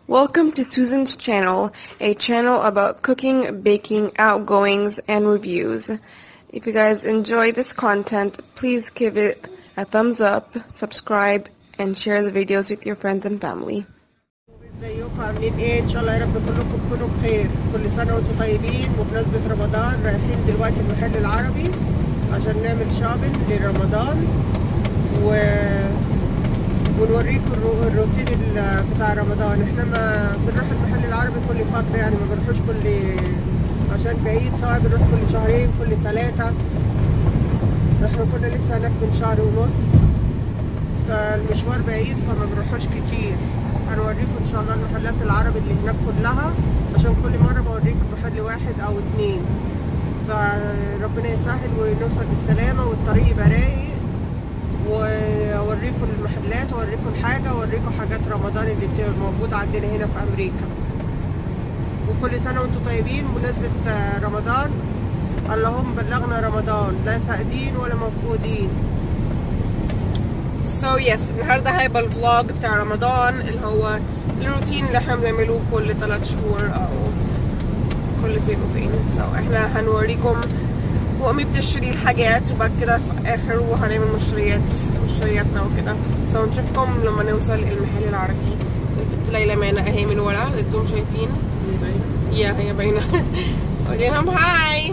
Welcome to Susan's channel, a channel about cooking, baking, outgoings, and reviews. If you guys enjoy this content, please give it a thumbs up, subscribe, and share the videos with your friends and family. ازيكم عاملين ايه ان شاء الله يا رب كلكم تكونوا بخير كل سنه وانتم طيبين وبمناسبه رمضان رايحين دلوقتي المحل العربي عشان نعمل شوبينج لرمضان و... ونوريكم الرو... الروتين ال- بتاع رمضان احنا ما بنروح المحل العربي كل فتره يعني ما بنروحوش كل عشان بعيد سواء بنروح كل شهرين كل ثلاثه احنا كنا لسه هناك من شهر ونص فالمشوار بعيد فما بنروحوش كتير هنوريكم ان شاء الله المحلات العربي اللي هناك كلها عشان كل مره بوريكم محل واحد او اتنين فربنا يسهل ونوصل بالسلامه والطريق يبقى رايق واوريكم المحلات واوريكم الحاجه واوريكم حاجات رمضان اللي بتبقى موجوده عندنا هنا في امريكا وكل سنه وانتم طيبين بمناسبه رمضان اللهم بلغنا رمضان لا فاقدين ولا مفقودين سو so يس yes, النهارده هيبقى الفلوج بتاع رمضان اللي هو الروتين اللي احنا بنعملوه كل ثلاث شهور او كل فين وفين سو so احنا هنوريكم وامي بتشتري الحاجات وبعد كده في اخره هنعمل مشتريات مشترياتنا وكده سو so نشوفكم لما نوصل المحل العربي البنت ليلى معانا اهي من ورا انتم شايفين هي باينه يا هي باينه قولي لهم هاي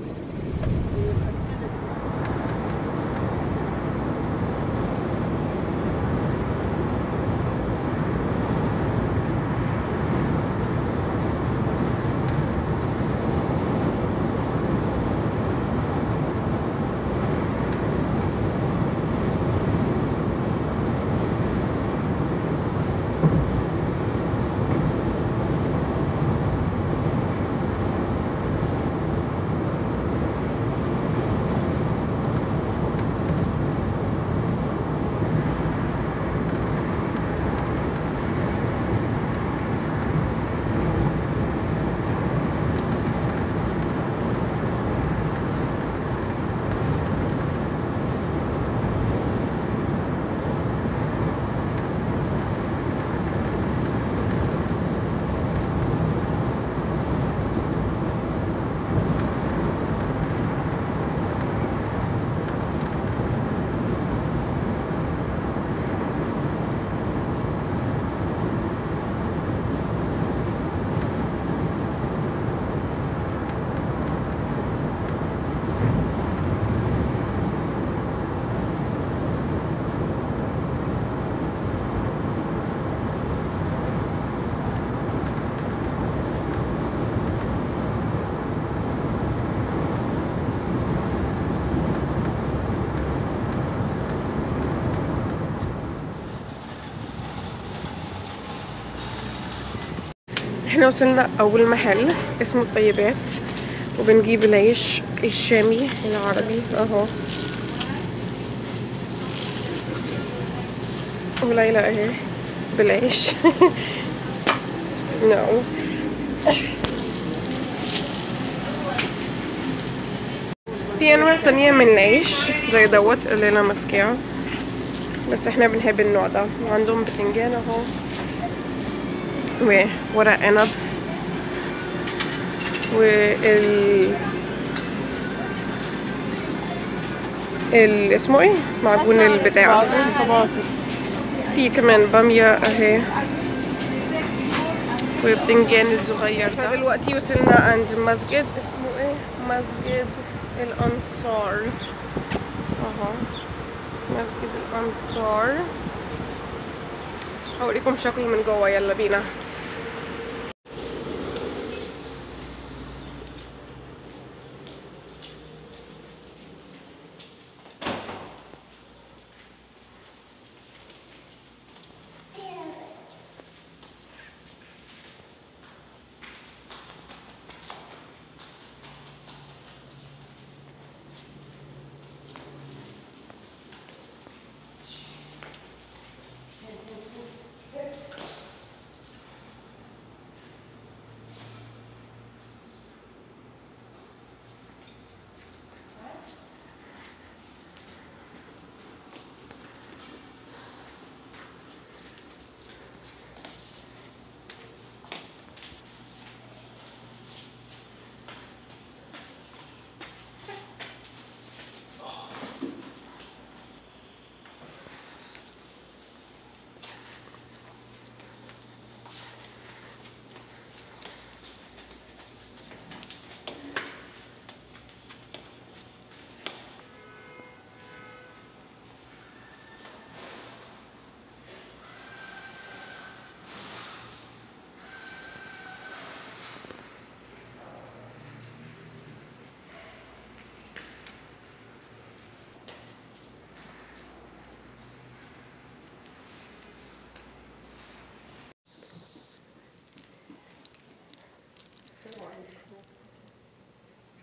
احنا وصلنا اول محل اسمه الطيبات وبنجيب العيش الشامي العربي اهو وليلى اهي بالعيش نو في انواع تانية من العيش زي دوت اللي انا ماسكاه بس احنا بنحب النوع ده وعندهم بتنجان اهو وورق عنب وال ال اسمه ايه معجون البتاع في كمان بامية اهي وبتنجان الصغير ده فدلوقتي وصلنا عند مسجد اسمه ايه مسجد الانصار اهو مسجد الانصار هوريكم شكله من جوه يلا بينا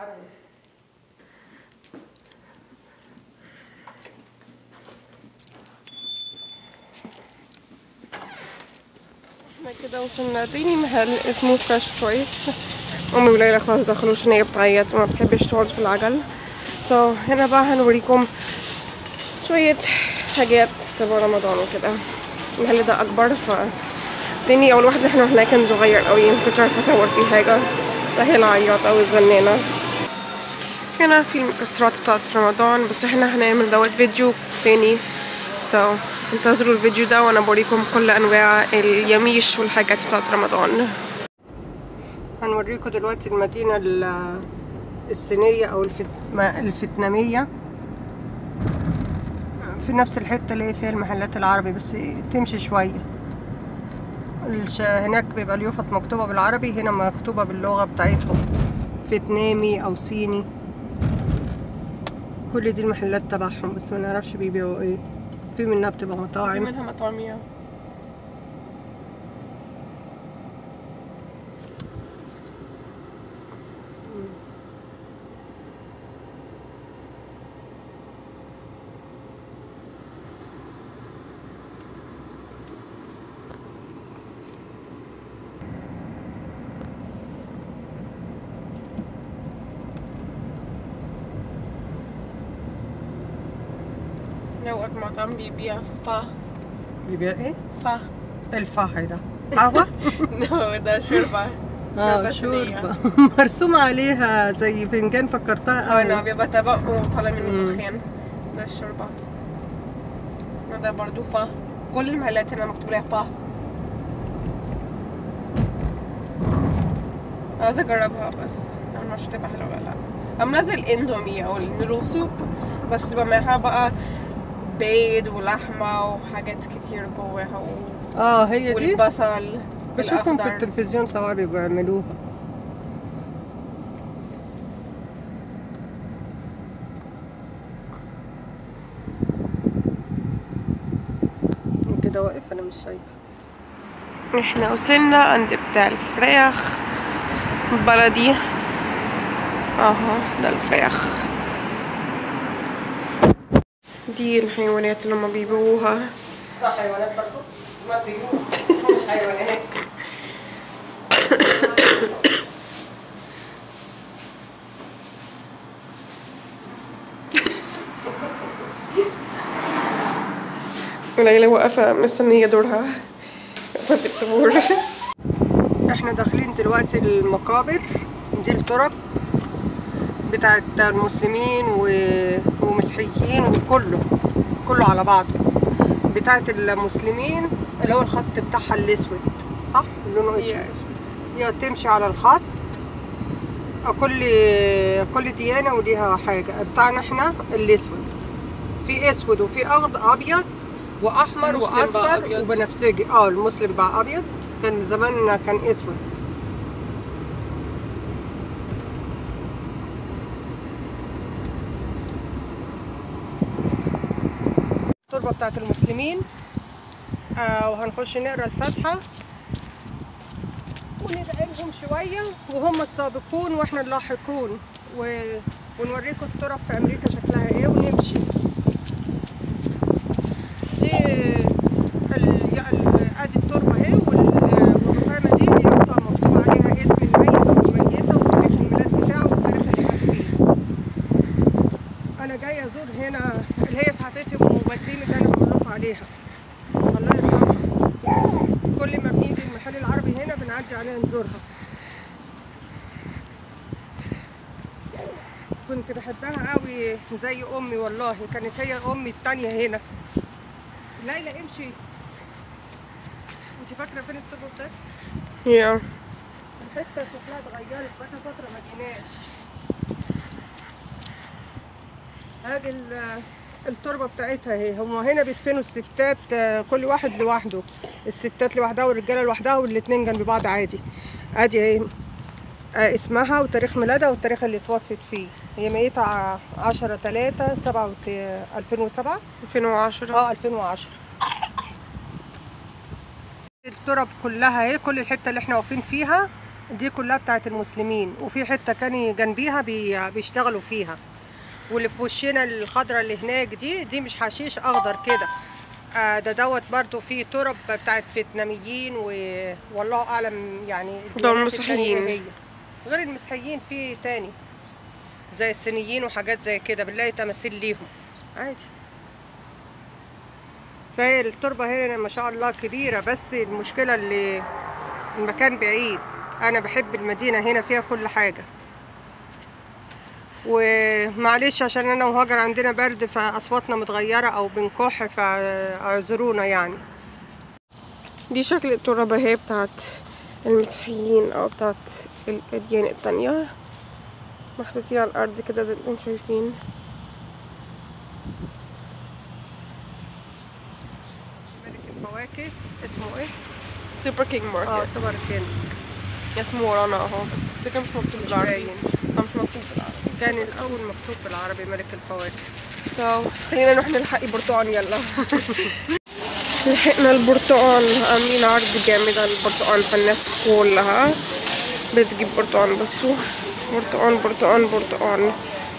احنا كده وصلنا تاني محل اسمه فريش تشويس امي وليلى خلاص دخلوا عشان هي بتعيط وما بتحبش تقعد في العجل سو so, هنا بقى هنوريكم شوية حاجات تبع رمضان وكده المحل ده اكبر ف تاني اول واحد احنا هناك كان صغير قوي مكنتش عارفة اصور فيه حاجة سهل عياط او الزنانة هنا في المكسرات بتاعت رمضان بس احنا هنعمل دوت فيديو تاني سو so, انتظروا الفيديو ده وانا بوريكم كل انواع اليميش والحاجات بتاعت رمضان هنوريكم دلوقتي المدينة ال- الصينية أو الفت... ما- الفيتنامية في نفس الحتة اللي هي فيها المحلات العربي بس تمشي شوية الش... هناك بيبقى اليوفط مكتوبة بالعربي هنا مكتوبة باللغة بتاعتهم فيتنامي أو صيني كل دي المحلات تبعهم بس ما نعرفش بيبيعوا ايه في منها بتبقى مطاعم منها مطعمية لو مطعم بيبيع فا بيبيع ايه؟ فا الفحي ده قهوة؟ نو ده شوربة اه صينية. شوربة مرسوم عليها زي فنجان فكرتها اه قوي نعم بيبقى طبق وطالع منه مم. دخان ده الشوربة وده برضو فا كل المحلات هنا مكتوب عليها فا عاوزة اجربها بس انا معرفش تبقى حلوة ولا لا عاملة زي الاندومي او النودل سوب بس تبقى معاها بقى بيض ولحمة وحاجات كتير جواها و... اه هي دي والبصل بشوفهم في الأخضر. التلفزيون سواء بيعملوها كده واقف انا مش شايفه احنا وصلنا عند بتاع الفراخ بلدي اها ده الفراخ دي الحيوانات اللي هما بيبيعوها اسمها حيوانات برضه اسمها طيور مش حيوانات وليلى واقفة مستنية دورها واقفة في الطابور احنا داخلين دلوقتي المقابر دي التراب بتاعت المسلمين و- ومسيحيين وكله كله على بعضه بتاعت المسلمين اللي هو الخط بتاعها الاسود صح لونه اسود هي تمشي على الخط كل كل ديانة وليها حاجة بتاعنا احنا الاسود في اسود وفي أخض ابيض واحمر المسلم بقى واصفر أبيض. وبنفسجي اه المسلم بقى ابيض كان زمان كان اسود التربة بتاعت المسلمين آه وهنخش نقرا الفاتحة وندعي لهم شوية وهم السابقون واحنا اللاحقون و... ونوريكم التراب في أمريكا شكلها ايه ونمشي دي ال... يا- ال... ادي التربة اهي وال... والرخامة دي بيقطع مكتوب عليها اسم الميت أو الميتة وتاريخ الميلاد بتاعه والتاريخ اللي مات فيه أنا جاية أزور هنا اللي هي صاحبتي أم وسيم اللي أنا بقول لكم عليها الله يرحمها كل ما بنيجي المحل العربي هنا بنعدي عليها نزورها كنت بحبها قوي زي امي والله كانت هي امي التانية هنا ليلى امشي انت فاكره فين التربه بتاعتك يا الحته شكلها اتغيرت بقى فتره ما جيناش ادي ال- التربه بتاعتها اهي هم هنا بيدفنوا الستات آه، كل واحد لوحده الستات لوحدها والرجاله لوحدها والاتنين جنب بعض عادي ادي اهي آه، اسمها وتاريخ ميلادها والتاريخ اللي اتوفت فيه هي ميتة ع- 10 3 7 2007 2010 اه 2010 التراب كلها اهي كل الحته اللي احنا واقفين فيها دي كلها بتاعت المسلمين وفي حتة كاني جنبيها بي... بيشتغلوا فيها واللي في وشنا الخضرة اللي هناك دي دي مش حشيش اخضر كده آه ده دوت برضو فيه ترب بتاعت فيتناميين و... والله اعلم يعني دول الديانات التانية مسيحيين. إيه هي. غير المسيحيين في تاني زي الصينيين وحاجات زي كده بنلاقي تماثيل ليهم عادي فهي التربة هنا ما شاء الله كبيرة بس المشكلة اللي المكان بعيد أنا بحب المدينة هنا فيها كل حاجة ومعلش عشان أنا وهاجر عندنا برد فأصواتنا متغيرة أو بنكح فاعذرونا يعني دي شكل الترابة هي بتاعت المسيحيين أو بتاعت الأديان التانية محطوطين على الأرض كده زي ما انتم شايفين ملك الفواكه اسمه ايه؟ سوبر كينج اه ماركت سوبر كين اسمه ورانا اهو بس افتكر مش مكتوب بالعربي باين. لا مش مكتوب بالعربي كان الأول مكتوب بالعربي ملك الفواكه so خلينا نروح نلحق البرتقال يلا لحقنا البرتقال عاملين عرض جامد على البرتقال فالناس كلها بتجيب برتقال بصوا برتقال برتقال برتقال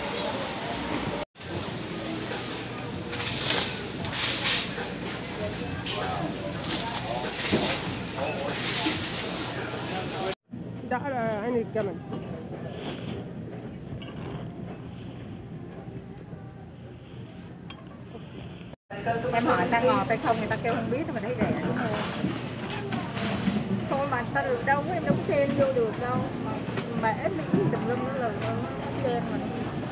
ده على عين الجمل em hỏi ta ngọt hay không người ta kêu không biết thì mình thấy rẻ đúng không thôi mà ta được đâu em đâu có xem vô được đâu mà mà em mấy cái tùm lum nó lần nó xem mà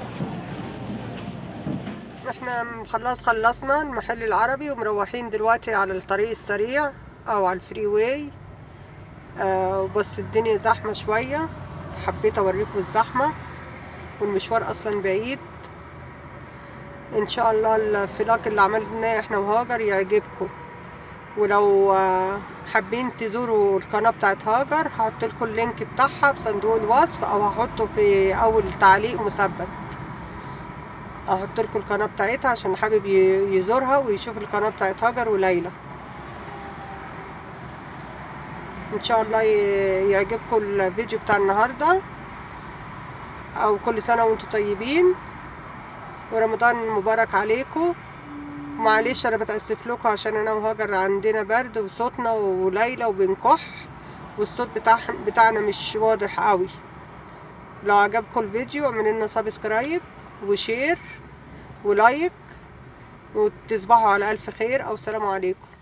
احنا خلاص خلصنا المحل العربي ومروحين دلوقتي على الطريق السريع او على الفري واي آه بس الدنيا زحمة شوية حبيت اوريكم الزحمة والمشوار اصلا بعيد ان شاء الله الفلاك اللي عملناه احنا وهاجر يعجبكم ولو آه، حابين تزوروا القناة بتاعت هاجر هحط لكم اللينك بتاعها بصندوق الوصف او هحطه في اول تعليق مثبت احط لكم القناه بتاعتها عشان حابب ي- يزورها ويشوف القناه بتاعت هاجر وليلى ان شاء الله ي- يعجبكم الفيديو بتاع النهارده او كل سنه وانتم طيبين ورمضان مبارك عليكم معلش انا بتاسف لكم عشان انا وهاجر عندنا برد وصوتنا وليلى وبنكح والصوت بتاع بتاعنا مش واضح قوي لو عجبكم الفيديو اعملوا لنا سبسكرايب وشير ولايك وتصبحوا على الف خير او سلام عليكم